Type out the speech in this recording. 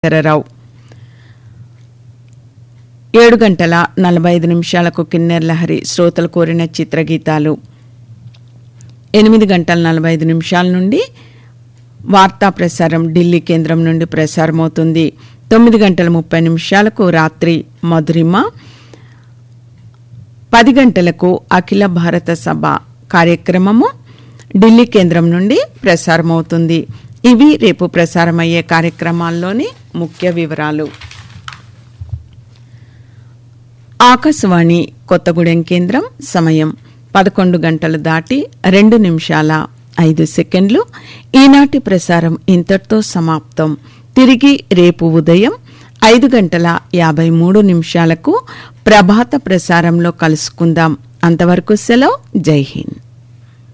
శరరావు ఏడు గంటల నలభై ఐదు నిమిషాలకు కిన్నెర్ లహరి శ్రోతలు కోరిన చిత్రగీతాలు ఎనిమిది గంటల నలభై ఐదు నిమిషాల నుండి వార్తా ప్రసారం ఢిల్లీ కేంద్రం నుండి ప్రసారమవుతుంది తొమ్మిది గంటల ముప్పై నిమిషాలకు రాత్రి మధురిమ పది గంటలకు అఖిల భారత సభ కార్యక్రమము ఢిల్లీ కేంద్రం నుండి ప్రసారమవుతుంది ఇవి రేపు ప్రసారమయ్యే కార్యక్రమాల్లోని ముఖ్య వివరాలు ఆకాశవాణి కొత్తగూడెం కేంద్రం సమయం పదకొండు గంటలు దాటి రెండు నిమిషాల ఐదు సెకండ్లు ఈనాటి ప్రసారం ఇంతటితో సమాప్తం తిరిగి రేపు ఉదయం ఐదు గంటల యాభై మూడు నిమిషాలకు ప్రభాత ప్రసారంలో కలుసుకుందాం అంతవరకు సెలవు జై హింద్